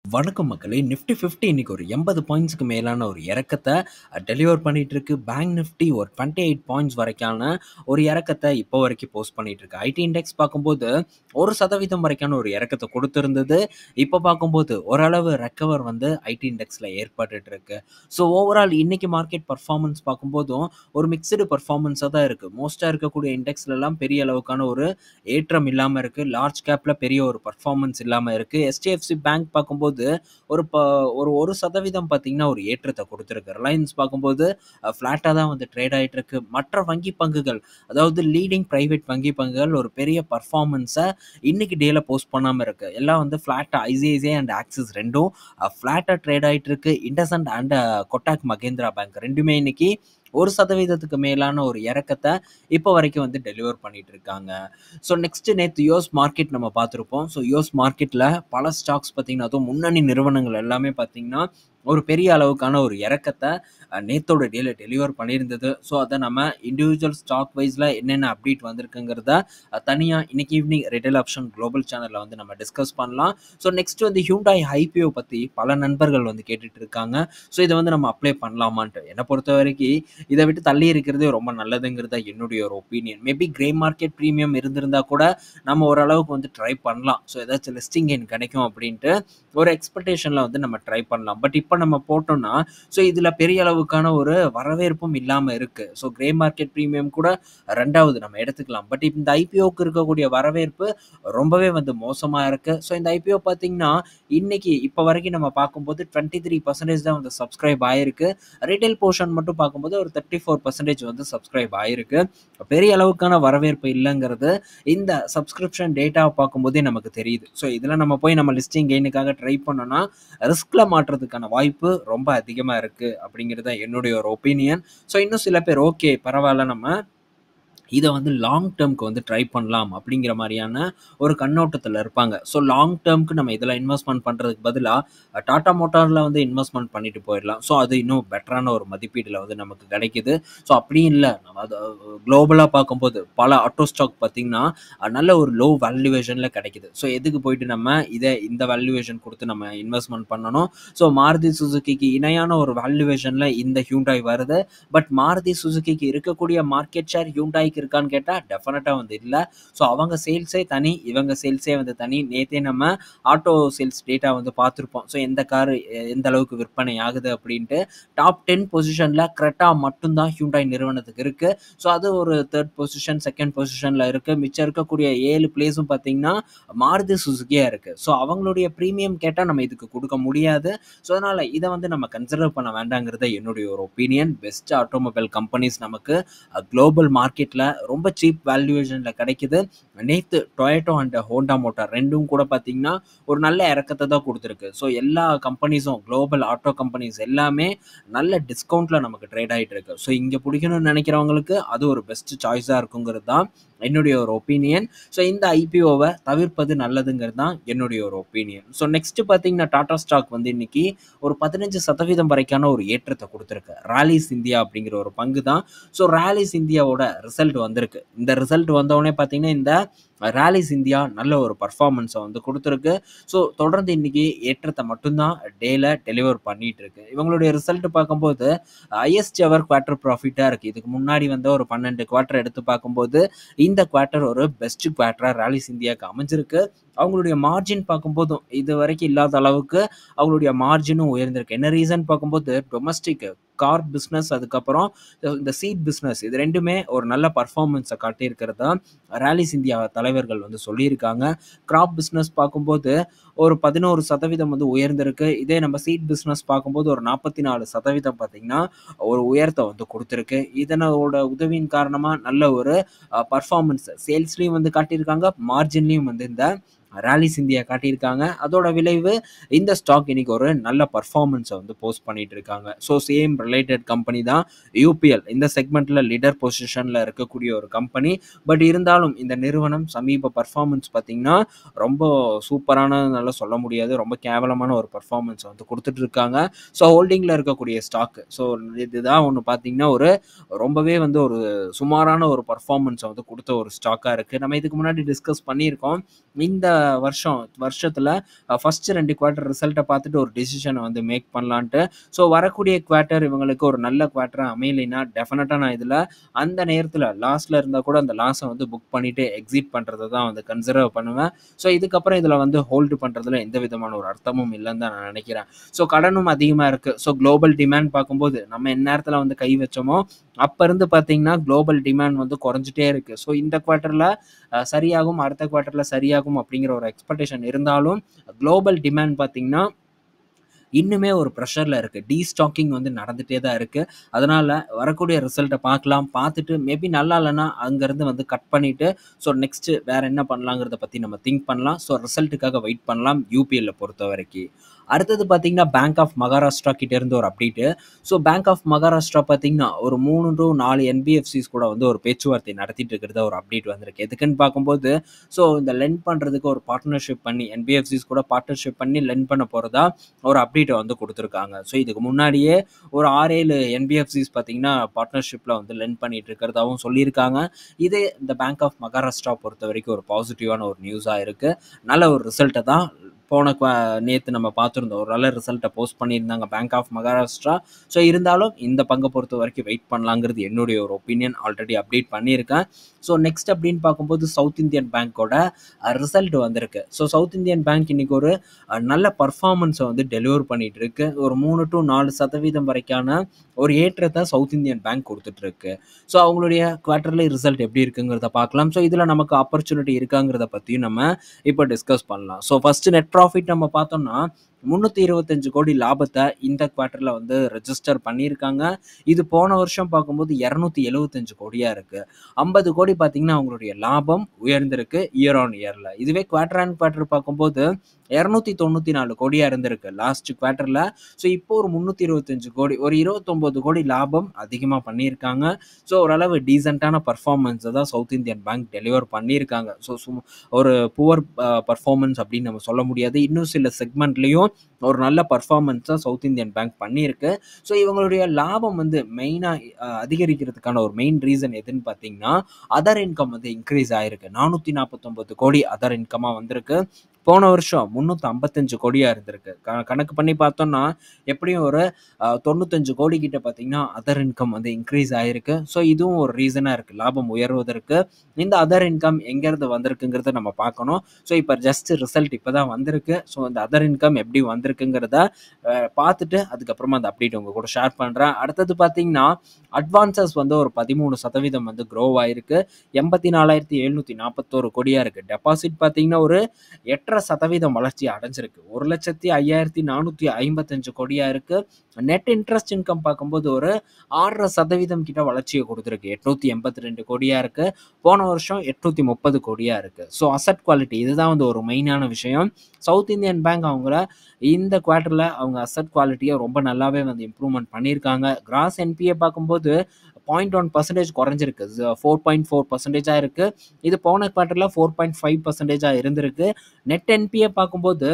வணக்கம் மக்களே! நிஃப்டி 50 இன்னைக்கு ஒரு 80 பாயிண்ட்ஸ்க்கு மேலான ஒரு இறக்கத்த அ டெலிவர் பண்ணிட்டு இருக்கு. பேங்க் நிஃப்டி ஒரு 28 பாயிண்ட்ஸ் வரைக்கான ஒரு இறக்கத்த இப்போ வரைக்கும் போஸ்ட் பண்ணிட்டு இருக்கு. ஐடி இண்டெக்ஸ் பார்க்கும்போது 1% வரைக்கான ஒரு இறக்கத்த குடுத்திருந்தது. இப்போ பார்க்கும்போது ஓரளவு ரெக்கவர் வந்து ஐடி இண்டெக்ஸ்ல ஏற்பட்டுட்டு இருக்கு. ஸோ ஓவரால் இன்னைக்கு மார்க்கெட் பெர்ஃபார்மன்ஸ் பார்க்கும்போதும் ஒரு மிக்ஸ்டு பெர்ஃபார்மன்ஸா தான் இருக்கு. மோஸ்ட்டா இருக்கக்கூடிய இண்டெக்ஸ்லலாம் பெரிய அளவுக்கான ஒரு ஏற்றம் இல்லாம இருக்கு. லார்ஜ் கேப்ல பெரிய ஒரு பெர்ஃபார்மன்ஸ் இல்லாம இருக்கு. எச்டிஎஃப்சி பேங்க் பார்க்கும்போது ஒரு ப ஒரு 1% பார்த்தீங்கன்னா ஒரு ஏற்றத்த குடுத்திருக்கு. ரிலையன்ஸ் பார்க்கும்போது அ ஃப்ளாட்டா தான் வந்து ட்ரேட் ஆயிட்டு இருக்கு. மற்ற வங்கி பங்குகள் அதாவது லீடிங் பிரைவேட் வங்கி பங்குகள் ஒரு பெரிய பெர்ஃபார்மன்ஸ இன்னைக்கு டேல போஸ்ட் பண்ணாம இருக்கு. எல்லாம் வந்து ஃப்ளாட்டா ஐசிஐசிஐ அண்ட் ஆக்சிஸ் 2ம் அ ஃப்ளாட்டா ட்ரேட் ஆயிட்டு இருக்கு. இண்டஸ்இண்ட் அண்ட் கொட்டாக் மகேந்திரா பேங்க் 2மே இன்னைக்கு 1%க்கு மேலான ஒரு இறக்கத்த இப்போ வரைக்கும் வந்து டெலிவர் பண்ணிட்டு இருக்காங்க. ஸோ நெக்ஸ்ட் நேத்து யுஎஸ் மார்க்கெட் நம்ம பார்த்திருப்போம். ஸோ யுஎஸ் மார்க்கெட்ல பல ஸ்டாக்ஸ் பார்த்தீங்கன்னா, அதுவும் முன்னணி நிறுவனங்கள் எல்லாமே பார்த்தீங்கன்னா, ஒரு பெரிய அளவுக்கான ஒரு இறக்கத்த அ நேத்தோட டேல டெலிவர் பண்ணியிருந்தது. ஸோ அத நம்ம இண்டிவிஜுவல் ஸ்டாக் வைஸ்ல என்னென்ன அப்டேட் வந்திருக்குங்கிறத அ தனியா இன்னைக்கு ஈவினிங் ரிட்டெயில் ஆப்ஷன் குளோபல் சேனல்ல வந்து நம்ம டிஸ்கஸ் பண்ணலாம். ஸோ நெக்ஸ்ட் வந்து ஹியூண்டாய் ஐபிஓ பத்தி பல நண்பர்கள் வந்து கேட்டுட்டு இருக்காங்க. ஸோ இத வந்து நம்ம அப்ளை பண்ணலாமான்ட்டு. என்ன பொறுத்தவரைக்கும் இத விட்டு தள்ளி இருக்கிறதே ரொம்ப நல்லதுங்கிறது தான் என்னுடைய ஒரு opinion. Maybe grey market premium இருந்திருந்தா கூட நம்ம ஓரளவுக்கு வந்து ட்ரை பண்ணலாம். ஸோ ஏதாச்சும் லிஸ்டிங் கெயின் கிடைக்கும் அப்டின்ட்டு ஒரு எக்ஸ்பெக்டேஷன்ல வந்து நம்ம ட்ரை பண்ணலாம். பட் இப்ப நம்ம போட்டோம்னா, ஸோ இதுல பெரிய அளவுக்கான ஒரு வரவேற்பும் இல்லாம இருக்கு. ஸோ கிரே மார்க்கெட் பிரீமியம் கூட 2வது நம்ம எடுத்துக்கலாம். பட் இந்த ஐபிஓக்கு இருக்கக்கூடிய வரவேற்பு ரொம்பவே வந்து மோசமா இருக்கு. ஸோ இந்த ஐபிஓ பார்த்தீங்கன்னா, இன்னைக்கு இப்ப வரைக்கும் நம்ம பார்க்கும்போது 23% தான் வந்து சப்ஸ்கிரைப் ஆயிருக்கு. ரிட்டெயில் போர்ஷன் மட்டும் பார்க்கும்போது ஒரு 34% வந்து சப்ஸ்கிரைப் ஆயிருக்கு. பெரிய அளவுக்கான வரவேற்பு இல்லங்கிறது இந்த சப்ஸ்கிரிப்ஷன் டேட்டாவ பார்க்கும்போதே நமக்கு தெரியுது. ஸோ இதுல நம்ம போய் நம்ம லிஸ்டிங் கெயினுக்காக ட்ரை பண்ணோம்னா, ரிஸ்க்ல மாட்றதுக்கான வாய்ப்பு ரொம்ப அதிகமா இருக்கு அப்டிங்கிறது தான் என்னுடைய ஒரு ஒப்பீனியன். ஸோ இன்னும் சில பேர் ஓகே பரவால்ல நம்ம இத வந்து லாங் டெர்ம்க்கு வந்து ட்ரை பண்ணலாம் அப்டிங்கிற மாரியான ஒரு கண்ணோட்டத்துல இருப்பாங்க. ஸோ லாங் டெர்ம்க்கு நம்ம இதுல இன்வெஸ்ட்மென்ட் பண்றதுக்கு பதிலா டாடா மோட்டார்ல வந்து இன்வெஸ்ட்மென்ட் பண்ணிட்டு போயிரலாம். ஸோ அது இன்னும் பெட்டரான ஒரு மதிப்பீடுல வந்து நமக்கு கிடைக்குது. ஸோ அப்டியும் இல்ல நம்ம அத குளோபலா பார்க்கும்போது பல ஆட்டோ ஸ்டாக் பார்த்தீங்கன்னா, நல்ல ஒரு லோ வேல்யூவேஷன்ல கிடைக்குது. ஸோ எதுக்கு போயிட்டு நம்ம இத இந்த வேல்யூவேஷன் குடுத்து நம்ம இன்வெஸ்ட்மென்ட் பண்ணணும். ஸோ மாருதி சுசுகிக்கு இணையான ஒரு வேல்யூவேஷன்ல இந்த ஹியூண்டாய் வருது. பட் மாருதி சுசுகிக்கு இருக்கக்கூடிய மார்க்கெட் ஷேர் ஹியூண்டாய்க்கு இருக்கான்னு கேட்டா டெஃபினட்டா வந்து இல்ல. ஸோ அவங்க சேல்ஸே தனி, இவங்க சேல்ஸே வந்து தனி. நேத்தே நம்ம ஆட்டோ சேல்ஸ் டேட்டா வந்து பார்த்திருப்போம். ஸோ எந்த கார் எந்த அளவுக்கு விற்பனை ஆகுது அப்டின்ட்டு. டாப் 10 பொசிஷன்ல கிரெட்டா மட்டும் தான் ஹியூண்டாய் நிறுவனத்துக்கு இருக்கு. ஸோ அது ஒரு 3 பொசிஷன், 2ண்ட் பொசிஷன்ல இருக்கு. மிச்சம் இருக்கக்கூடிய 7 பிளேஸும் பார்த்தீங்கன்னா, மாருதி சுசுகியா இருக்கு. ஸோ அவங்களுடைய பிரீமியம் கேட்டா நம்ம இதுக்கு குடுக்க முடியாது. ஸோ அதனால இத வந்து நம்ம கன்சிடர் பண்ண வேண்டாங்கிறது தான் என்னுடைய ஒரு ஒப்பீனியன். பெஸ்ட் ஆட்டோமொபைல் கம்பெனிஸ் நமக்கு அ குளோபல் மார்க்கெட்ல ரொம்ப சீப் வேல்யூவேஷன்ல கிடைக்குது. நேத்து டொயோட்டா அண்ட் ஹோண்டா மோட்டார் 2ம் கூட பார்த்தீங்கன்னா, ஒரு நல்ல இறக்கத்த தான் குடுத்திருக்கு. ஸோ எல்லா கம்பெனிஸும் குளோபல் ஆட்டோ கம்பெனிஸ் எல்லாமே நல்ல டிஸ்கவுண்ட்ல நமக்கு ட்ரேட் ஆயிட்டு இருக்கு. ஸோ இங்க புடிக்கணும்னு நெனைக்கிறவங்களுக்கு அது ஒரு பெஸ்ட் சாய்ஸா இருக்குங்கிறது தான் என்னுடைய ஒரு ஒப்பீனியன். ஸோ இந்த ஐபிஓவ தவிர்ப்பது நல்லதுங்கிறது தான் என்னுடைய ஒரு ஒப்பீனியன். ஸோ நெக்ஸ்ட் பார்த்தீங்கன்னா, டாடா ஸ்டாக் வந்து இன்னைக்கு ஒரு 15% வரைக்கான ஒரு ஏற்றத்த குடுத்திருக்கு. ராலிஸ் இந்தியா அப்டிங்கிற ஒரு பங்கு தான். ஸோ ராலிஸ் இந்தியாவோட ரிசல்ட் வந்திருக்கு. இந்த ரிசல்ட் வந்தவுடனே பார்த்தீங்கன்னா, இந்த ராலிஸ் இந்தியா நல்ல ஒரு பெர்ஃபார்மன்ஸ வந்து குடுத்திருக்கு. ஸோ தொடர்ந்து இன்னைக்கு ஏற்றத்த மட்டும் தான் டேல டெலிவர் பண்ணிட்டு இருக்கு. இவங்களுடைய ரிசல்ட் பார்க்கும்போது ஹையஸ்ட் எவர் குவார்ட்டர் ப்ராஃபிட்டா இருக்கு. இதுக்கு முன்னாடி வந்த ஒரு 12 குவார்ட்டர் எடுத்து பார்க்கும்போது, இந்த குவார்ட்டர் ஒரு பெஸ்ட் குவார்ட்டரா ராலிஸ் இந்தியாக்கு அமைஞ்சிருக்கு. அவங்களுடைய மார்ஜின் பார்க்கும்போதும் இதுவரைக்கும் இல்லாத அளவுக்கு அவங்களுடைய மார்ஜினும் உயர்ந்திருக்கு. என்ன ரீசன் பார்க்கும்போது டொமஸ்டிக் கார் பிசினஸ் அதுக்கப்புறம் இந்த சீட் பிசினஸ் இது 2மே ஒரு நல்ல பெர்ஃபார்மன்ஸ காட்டியிருக்கிறதா ராலிஸ் இந்தியா தலைவர்கள் வந்து சொல்லியிருக்காங்க. கிராப் பிசினஸ் பார்க்கும்போது ஒரு 11% வந்து உயர்ந்திருக்கு. இதே நம்ம சீட் பிசினஸ் பார்க்கும்போது ஒரு 44% பார்த்தீங்கன்னா, ஒரு உயரத்த வந்து குடுத்திருக்கு. இதனோட உதவியின் காரணமா நல்ல ஒரு அ பெர்ஃபார்மன்ஸ் சேல்ஸ்லயும் வந்து காட்டியிருக்காங்க. மார்ஜின்லயும் வந்து இந்த ராலிஸ் இந்தியா காட்டியிருக்காங்க. அதோட விளைவு இந்த ஸ்டாக் இன்னைக்கு ஒரு நல்ல பெர்ஃபார்மன்ஸ வந்து போஸ்ட் பண்ணிட்டு இருக்காங்க. ஸோ சேம் ரிலேட்டட் கம்பெனி தான் யுபிஎல். இந்த செக்மென்ட்ல லீடர் பொசிஷன்ல இருக்கக்கூடிய ஒரு கம்பெனி. பட் இருந்தாலும் இந்த நிறுவனம் சமீப பெர்ஃபார்மன்ஸ் பார்த்தீங்கன்னா, ரொம்ப சூப்பரானதுனால சொல்ல முடியாது. ரொம்ப கேவலமான ஒரு பெர்ஃபார்மன்ஸ வந்து குடுத்துட்டு இருக்காங்க. ஸோ ஹோல்டிங்ல இருக்கக்கூடிய ஸ்டாக். ஸோ இதுதான் ஒண்ணு பார்த்தீங்கன்னா, ஒரு ரொம்பவே வந்து ஒரு சுமாரான ஒரு பெர்ஃபார்மன்ஸ வந்து குடுத்த ஒரு ஸ்டாக்கா இருக்கு. நம்ம இதுக்கு முன்னாடி டிஸ்கஸ் பண்ணியிருக்கோம். இந்த வருஷம் வருஷத்துல அ ஃபர்ஸ்ட் 2 குவார்ட்டர் ரிசல்ட்ட பார்த்துட்டு ஒரு டிசிஷன வந்து மேக் பண்ணலான்ட்டு. ஸோ வரக்கூடிய குவார்ட்டர் இவங்களுக்கு ஒரு நல்ல குவார்ட்டரா அமையலைன்னா, டெஃபினட்டா நான் இதுல அந்த நேரத்துல லாஸ்ல இருந்தா கூட அந்த லாஸ வந்து புக் பண்ணிட்டு எக்ஸிட் பண்றத தான் வந்து கன்சிடர் பண்ணுவேன். ஸோ இதுக்கப்புறம் இதுல வந்து ஹோல்டு பண்றதுல எந்த விதமான ஒரு அர்த்தமும் இல்லன்னு தான் நான் நினைக்கிறேன். ஸோ கடனும் அதிகமா இருக்கு. ஸோ குளோபல் டிமாண்ட் பார்க்கும்போது, நம்ம எந்நேரத்துல வந்து கை வச்சோமோ, அப்ப இருந்து பார்த்தீங்கன்னா, குளோபல் டிமாண்ட் வந்து குறைஞ்சுட்டே இருக்கு. ஸோ இந்த குவார்ட்டர்ல அ சரியாகும், அடுத்த குவார்ட்டர்ல சரியாகும் அப்படிங்கிற ஒரு எக்ஸ்பெக்டேஷன் இருந்தாலும், குளோபல் டிமாண்ட் பார்த்தீங்கன்னா இன்னுமே ஒரு பிரஷர்ல இருக்கு. டீஸ்டாக்கிங் வந்து நடந்துட்டே தான் இருக்கு. அதனால வரக்கூடிய ரிசல்ட்ட பார்க்கலாம். பார்த்துட்டு மேபி நல்லா இல்லன்னா, அங்கருந்து வந்து கட் பண்ணிட்டு, ஸோ நெக்ஸ்ட் வேற என்ன பண்ணலாங்கிறத பத்தி நம்ம திங்க் பண்ணலாம். ஸோ ரிசல்ட்டுக்காக வெயிட் பண்ணலாம், யுபிஎல்ல பொறுத்தவரைக்கி. அடுத்தது பார்த்தீங்கன்னா, பேங்க் ஆஃப் மகாராஷ்டிரா கிட்ட இருந்து ஒரு update. So Bank of Maharashtra பார்த்தீங்கன்னா, ஒரு 3 டூ 4 என்பிஎஃப்சிஸ் கூட வந்து ஒரு பேச்சுவார்த்தை நடத்திட்டு இருக்கிறதா ஒரு அப்டேட் வந்திருக்கு. எதுக்குன்னு பார்க்கும்போது, ஸோ இந்த லெண்ட் பண்றதுக்கு ஒரு பார்ட்னர்ஷிப் பண்ணி என்பிஎஃப்சிஸ் கூட பார்ட்னர்ஷிப் பண்ணி லெண்ட் பண்ண போறதா ஒரு அப்டேட்ட வந்து குடுத்துருக்காங்க. ஸோ இதுக்கு முன்னாடியே ஒரு 6, 7 என்பிஎஃப்சிஸ் பார்த்தீங்கன்னா, பார்ட்னர்ஷிப்ல வந்து லெண்ட் பண்ணிட்டு இருக்கிறதாவும் சொல்லியிருக்காங்க. இது இந்த பேங்க் ஆஃப் மகாராஷ்டிரா பொறுத்தவரைக்கும் ஒரு பாசிட்டிவான ஒரு நியூஸா இருக்கு. நல்ல ஒரு ரிசல்ட்ட தான் போன குவா நேத்து நம்ம பார்த்திருந்தோம். ஒரு நல்ல ரிசல்ட்ட போஸ்ட் பண்ணியிருந்தாங்க பேங்க் ஆஃப் மகாராஷ்டிரா. ஸோ இருந்தாலும் இந்த பங்க பொறுத்தவரைக்கும் வெயிட் பண்ணலாங்கிறது என்னுடைய ஒரு ஒப்பீனியன். ஆல்ரெடி அப்டேட் பண்ணியிருக்கேன். ஸோ நெக்ஸ்ட் அப்படின்னு பார்க்கும்போது, சவுத் இந்தியன் பேங்கோட அ ரிசல்ட் வந்திருக்கு. ஸோ சவுத் இந்தியன் பேங்க் இன்னைக்கு ஒரு அ நல்ல பெர்ஃபார்மன்ஸ வந்து டெலிவர் பண்ணிட்டு இருக்கு. ஒரு 3 டூ 4% வரைக்கான ஒரு ஏற்றத்த சவுத் இந்தியன் பேங்க் குடுத்துட்டு இருக்கு. ஸோ அவங்களுடைய குவார்ட்டர்லி ரிசல்ட் எப்படி இருக்குங்கிறத பார்க்கலாம். ஸோ இதுல நமக்கு ஆப்பர்ச்சுனிட்டி இருக்காங்கிறத பத்தியும் நம்ம இப்ப டிஸ்கஸ் பண்ணலாம். ஸோ ஃபர்ஸ்ட் நெட் ப்ராஃபிட் நம்ம பார்த்தோம்னா, 325 கோடி லாபத்த இந்த குவார்ட்டர்ல வந்து ரெஜிஸ்டர் பண்ணியிருக்காங்க. இது போன வருஷம் பார்க்கும்போது 275 கோடியா இருக்கு. 50 கோடி பார்த்தீங்கன்னா, அவங்களுடைய லாபம் உயர்ந்திருக்கு இயர் ஆன் இயர்ல. இதுவே குவார்ட்டர் ஆன் குவார்ட்டர் பார்க்கும்போது, 294 கோடியா இருந்திருக்கு லாஸ்ட் குவார்ட்டர்ல. ஸோ இப்போ ஒரு 325 கோடி, ஒரு 29 கோடி லாபம் அதிகமா பண்ணியிருக்காங்க. ஸோ ஓரளவு டீசென்ட்டான பெர்ஃபார்மன்ஸ தான் சவுத் இந்தியன் பேங்க் டெலிவர் பண்ணியிருக்காங்க. ஸோ சும் ஒரு புவர் அ பெர்ஃபார்மன்ஸ் அப்படின்னு நம்ம சொல்ல முடியாது. இன்னும் சில செக்மெண்ட்லயும் ஒரு நல்ல பெர்ஃபார்மன்ஸ சவுத் இந்தியன் பேங்க் பண்ணியிருக்கு. ஸோ இவங்களுடைய லாபம் வந்து மெயினா அ அதிகரிக்கிறதுக்கான ஒரு மெயின் ரீசன் எதுன்னு பார்த்தீங்கன்னா, அதர் இன்கம் வந்து இன்கிரீஸ் ஆயிருக்கு. 449 கோடி அதர் இன்கமா வந்திருக்கு. போன வருஷம் 355 கோடியா இருந்திருக்கு. க கணக்கு பண்ணி பார்த்தோம்னா, எப்படியும் ஒரு அ 95 கோடி கிட்ட பார்த்தீங்கன்னா, அதர் இன்கம் வந்து இன்கிரீஸ் ஆயிருக்கு. ஸோ இதுவும் ஒரு ரீசனா இருக்கு. லாபம் உயர்வதற்கு. இந்த அதர் இன்கம் எங்கேருந்து வந்திருக்குங்கிறத நம்ம பார்க்கணும். ஸோ இப்ப ஜஸ்ட் ரிசல்ட் இப்ப தான் வந்திருக்கு. ஸோ இந்த அதர் இன்கம் எப்படி வந்திருக்குங்கிறத அ பார்த்துட்டு, அதுக்கப்புறமா அந்த அப்டேட் உங்க கூட ஷேர் பண்றேன். அடுத்தது பார்த்தீங்கன்னா, அட்வான்ஸஸ் வந்து ஒரு 13% வந்து குரோ ஆயிருக்கு. 84,741 கோடியா இருக்கு. டெபாசிட் பார்த்தீங்கன்னா, ஒரு 8.5% வளர்ச்சி அடைஞ்சிருக்கு. 1,05,455 கோடியா இருக்கு. நெட் இன்ட்ரெஸ்ட் இன்கம் பார்க்கும்போது ஒரு 6.5% கிட்ட வளர்ச்சிய குடுத்திருக்கு. 882 கோடியா இருக்கு. போன வருஷம் 830 கோடியா இருக்கு. ஸோ அசெட் குவாலிட்டி இதுதான் வந்து ஒரு மெயினான விஷயம். சவுத் இந்தியன் பேங்க் அவங்கள இந்த குவார்ட்டர்ல அவங்க அசெட் குவாலிட்டிய ரொம்ப நல்லாவே வந்து இம்ப்ரூவ்மென்ட் பண்ணியிருக்காங்க. கிராஸ் என்பிஏ பார்க்கும்போது 0.1% குறைஞ்சிருக்கு. ஸ 4.4%ஆ இருக்கு. இது போன குவார்ட்டர்ல 4.5%ஆ இருந்திருக்கு. நெட் என்பிஏ பார்க்கும்போது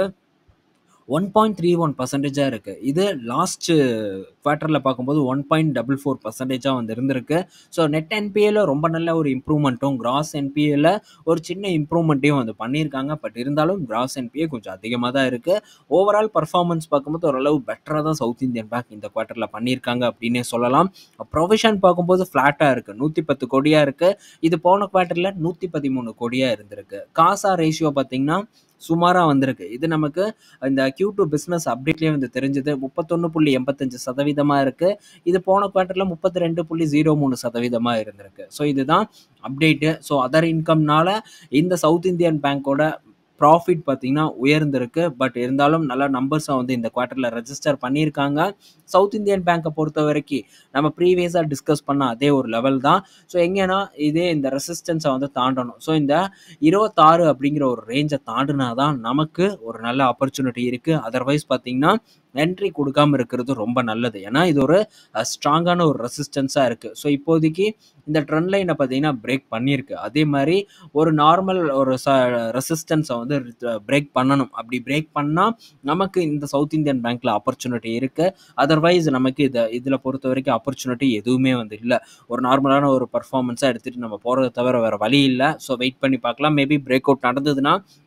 1.31%ஆ இருக்கு. இது லாஸ்ட் குவார்ட்டர்ல பார்க்கும்போது 1.44%ஆ வந்து இருந்திருக்கு. ஸோ நெட் என்பிஏல ரொம்ப நல்ல ஒரு இம்ப்ரூவ்மென்ட்டும், கிராஸ் என்பிஏல ஒரு சின்ன இம்ப்ரூவ்மென்ட்டையும் வந்து பண்ணியிருக்காங்க. பட் இருந்தாலும் கிராஸ் என்பிஏ கொஞ்சம் அதிகமா தான் இருக்கு. ஓவரால் பெர்ஃபார்மன்ஸ் பார்க்கும்போது ஓரளவு பெட்டரா தான் சவுத் இந்தியன் பேங்க் இந்த குவார்ட்டர்ல பண்ணியிருக்காங்க அப்படின்னே சொல்லலாம். புரொவிஷன் பார்க்கும்போது ஃப்ளாட்டா இருக்கு. 110 கோடியா இருக்கு. இது போன குவார்ட்டர்ல 113 கோடியா இருந்திருக்கு. காசா ரேஷியோ பார்த்தீங்கன்னா, சுமாரா வந்திருக்கு. இது நமக்கு இந்த Q2 பிசினஸ் அப்டேட்லயே வந்து தெரிஞ்சது. 31.85% இருக்கு. இது போன குவார்ட்டர்ல 32.03% இருந்திருக்கு. ஸோ இதுதான் அப்டேட்டு. ஸோ அதர் இன்கம்னால இந்த சவுத் இந்தியன் பேங்கோட ப்ராஃபிட் பார்த்தீங்கன்னா உயர்ந்திருக்கு. பட் இருந்தாலும் நல்ல நம்பர்ஸ வந்து இந்த குவார்ட்டர்ல ரெஜிஸ்டர் பண்ணியிருக்காங்க. சவுத் இந்தியன் பேங்க பொறுத்தவரைக்கி, நம்ம ப்ரீவியஸா டிஸ்கஸ் பண்ண அதே ஒரு லெவல் தான். ஸோ எங்கேன்னா, இதே இந்த ரெசிஸ்டன்ஸ வந்து தாண்டணும். ஸோ இந்த 26 அப்படிங்கிற ஒரு ரேஞ்ச தாண்டுனா தான் நமக்கு ஒரு நல்ல ஆப்பர்ச்சுனிட்டி இருக்கு. அதர்வைஸ் பார்த்தீங்கன்னா, என்ட்ரி குடுக்காம இருக்கிறது ரொம்ப நல்லது. ஏன்னா, இது ஒரு அ ஸ்ட்ராங்கான ஒரு ரெசிஸ்டன்ஸா இருக்கு. ஸோ இப்போதைக்கு இந்த ட்ரெண்ட் லைன பார்த்தீங்கன்னா, பிரேக் பண்ணியிருக்கு. அதே மாரி ஒரு நார்மல் ஒரு ச ரெசிஸ்டன்ஸ வந்து பிரேக் பண்ணணும். அப்படி பிரேக் பண்ணா, நமக்கு இந்த சவுத் இந்தியன் பேங்க்ல ஆப்பர்ச்சுனிட்டி இருக்கு. அதர்வைஸ் நமக்கு இத இதுல பொறுத்தவரைக்கும் ஆப்பர்ச்சுனிட்டி எதுவுமே வந்து இல்ல. ஒரு நார்மலான ஒரு பெர்ஃபார்மன்ஸா எடுத்துட்டு நம்ம போறத தவிர வேற வழி இல்ல. ஸோ வெயிட் பண்ணி பார்க்கலாம். மேபி பிரேக் அவுட் நடந்ததுன்னா,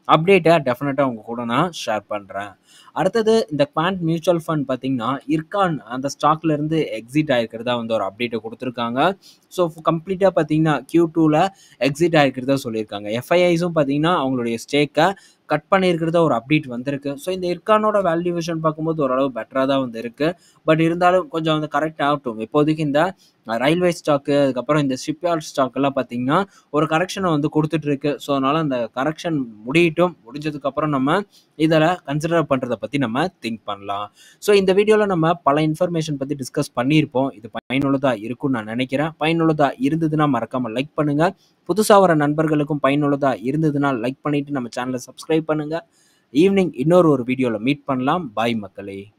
அப்டேட்டை டெஃபினட்டாக உங்க கூட நான் ஷேர் பண்ணுறேன் அடுத்தது இந்த குவாண்ட் மியூச்சுவல் ஃபண்ட் பார்த்தீங்கன்னா இர்கான் அந்த ஸ்டாக்ல இருந்து எக்ஸிட் ஆயிருக்கிறதா வந்து ஒரு அப்டேட்டை கொடுத்துருக்காங்க ஸோ கம்ப்ளீட்டாக பார்த்தீங்கன்னா கியூ டூவில் எக்ஸிட் ஆயிருக்கிறதா சொல்லியிருக்காங்க எஃப்ஐஐஸும் பார்த்தீங்கன்னா அவங்களுடைய ஸ்டேக்கை கட் பண்ணியிருக்கிறதா ஒரு அப்டேட் வந்திருக்கு ஸோ இந்த இர்கானோட வேல்யூவேஷன் பார்க்கும்போது ஓரளவு பெட்டராக தான் வந்து இருக்குது பட் இருந்தாலும் கொஞ்சம் வந்து கரெக்ட் ஆகட்டும் இப்போதைக்கு இந்த ரயில்வே ஸ்டாக்கு அதுக்கப்புறம் இந்த ஷிப்யார்ட் ஸ்டாக் எல்லாம் பார்த்தீங்கன்னா ஒரு கரெக்ஷனை வந்து கொடுத்துட்டு இருக்கு ஸோ அதனால அந்த கரெக்ஷன் முடியட்டும் முடிஞ்சதுக்கப்புறம் நம்ம இதில் கன்சிடர் பண்ணுறதை பற்றி நம்ம திங்க் பண்ணலாம் ஸோ இந்த வீடியோவில் நம்ம பல இன்ஃபர்மேஷன் பற்றி டிஸ்கஸ் பண்ணியிருப்போம் இது பயனுள்ளதாக இருக்கும்னு நான் நினைக்கிறேன் பயனுள்ளதாக இருந்ததுன்னா மறக்காமல் லைக் பண்ணுங்கள் புதுசாக வர நண்பர்களுக்கும் பயனுள்ளதாக இருந்ததுன்னா லைக் பண்ணிவிட்டு நம்ம சேனலை சப்ஸ்கிரைப் பண்ணுங்கள் ஈவினிங் இன்னொரு ஒரு வீடியோவில் மீட் பண்ணலாம் பாய் மக்களே